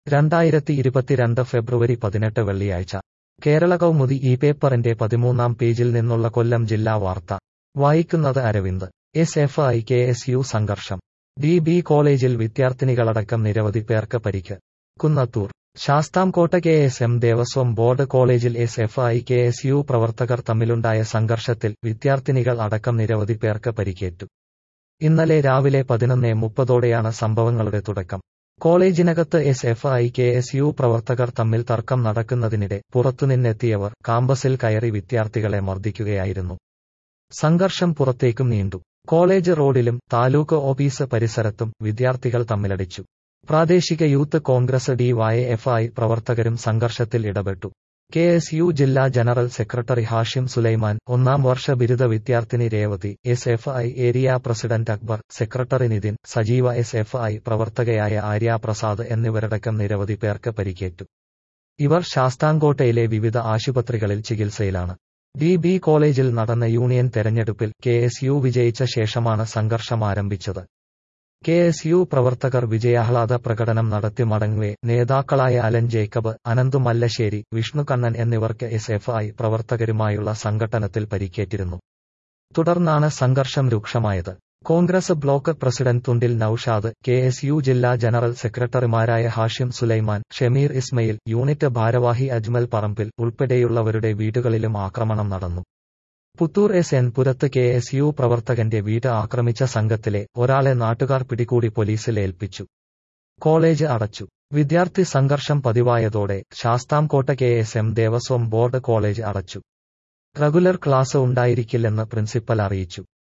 രണ്ടായിരത്തി ഇരുപത്തിരണ്ട് ഫെബ്രുവരി പതിനെട്ട് വെള്ളിയാഴ്ച കേരള കൗമുദി ഈ പേപ്പറിന്റെ പതിമൂന്നാം പേജിൽ നിന്നുള്ള കൊല്ലം ജില്ലാ വാർത്ത വായിക്കുന്നത് Aravind S F I K S U സംഘർഷം ഡി ബി കോളേജിൽ വിദ്യാർത്ഥിനികളടക്കം നിരവധി പേർക്ക് പരിക്ക് Kunnathur Sasthamcotta K S M Devaswom board കോളേജിൽ S F I K S U പ്രവർത്തകർ തമ്മിലുണ്ടായ സംഘർഷത്തിൽ വിദ്യാർത്ഥിനികൾ അടക്കം നിരവധി പേർക്ക് പരിക്കേറ്റു ഇന്നലെ രാവിലെ പതിനൊന്നേ മുപ്പതോടെയാണ് സംഭവങ്ങളുടെ തുടക്കം കോളേജിനകത്ത് S F I K S U പ്രവർത്തകർ തമ്മിൽ തർക്കം നടക്കുന്നതിനിടെ പുറത്തുനിന്നെത്തിയവർ കാമ്പസിൽ കയറി വിദ്യാർത്ഥികളെ മർദ്ദിക്കുകയായിരുന്നു സംഘർഷം പുറത്തേക്കും നീണ്ടു കോളേജ് റോഡിലും താലൂക്ക് ഓഫീസ് പരിസരത്തും വിദ്യാർത്ഥികൾ തമ്മിലടിച്ചു പ്രാദേശിക Youth Congress D Y F I പ്രവർത്തകരും സംഘർഷത്തിൽ ഇടപെട്ടു കെ എസ് യു ജില്ലാ ജനറൽ സെക്രട്ടറി ഹാഷിം സുലൈമാൻ ഒന്നാം വർഷ ബിരുദ വിദ്യാർത്ഥിനി Revathi S F I area president Akbar secretary Nithin Sajeev S F I പ്രവർത്തകയായ ആര്യ പ്രസാദ് എന്നിവരടക്കം നിരവധി പേർക്ക് പരിക്കേറ്റു ഇവർ ശാസ്താംകോട്ടയിലെ വിവിധ ആശുപത്രികളിൽ ചികിത്സയിലാണ് ഡി ബി കോളേജിൽ നടന്ന യൂണിയൻ തെരഞ്ഞെടുപ്പിൽ കെ എസ് യു വിജയിച്ച ശേഷമാണ് സംഘർഷം ആരംഭിച്ചത് കെ എസ് യു പ്രവർത്തകർ വിജയാഹ്ലാദ പ്രകടനം നടത്തി മടങ്ങവേ നേതാക്കളായ അലൻ ജേക്കബ് അനന്തു മല്ലശ്ശേരി വിഷ്ണു കണ്ണൻ എന്നിവർക്ക് എസ് എഫ് ഐ പ്രവർത്തകരുമായുള്ള സംഘട്ടനത്തിൽ പരിക്കേറ്റിരുന്നു തുടർന്നാണ് സംഘർഷം രൂക്ഷമായത് Congress block president Thundil Noushad K S U ജില്ലാ ജനറൽ സെക്രട്ടറിമാരായ ഹാഷിം സുലൈമാൻ ഷമീർ ഇസ്മയിൽ യൂണിറ്റ് ഭാരവാഹി അജ്മൽ പറമ്പിൽ ഉൾപ്പെടെയുള്ളവരുടെ വീടുകളിലും ആക്രമണം നടന്നു പുത്തൂർ എസ് എൻ പുരത്ത് കെ എസ് യു പ്രവർത്തകന്റെ വീട് ആക്രമിച്ച സംഘത്തിലെ ഒരാളെ നാട്ടുകാർ പിടികൂടി പോലീസിൽ ഏൽപ്പിച്ചു കോളേജ് അടച്ചു വിദ്യാർത്ഥി സംഘർഷം പതിവായതോടെ Sasthamcotta K S M Devaswom board college അടച്ചു റെഗുലർ ക്ലാസ് ഉണ്ടായിരിക്കില്ലെന്ന് പ്രിൻസിപ്പൽ അറിയിച്ചു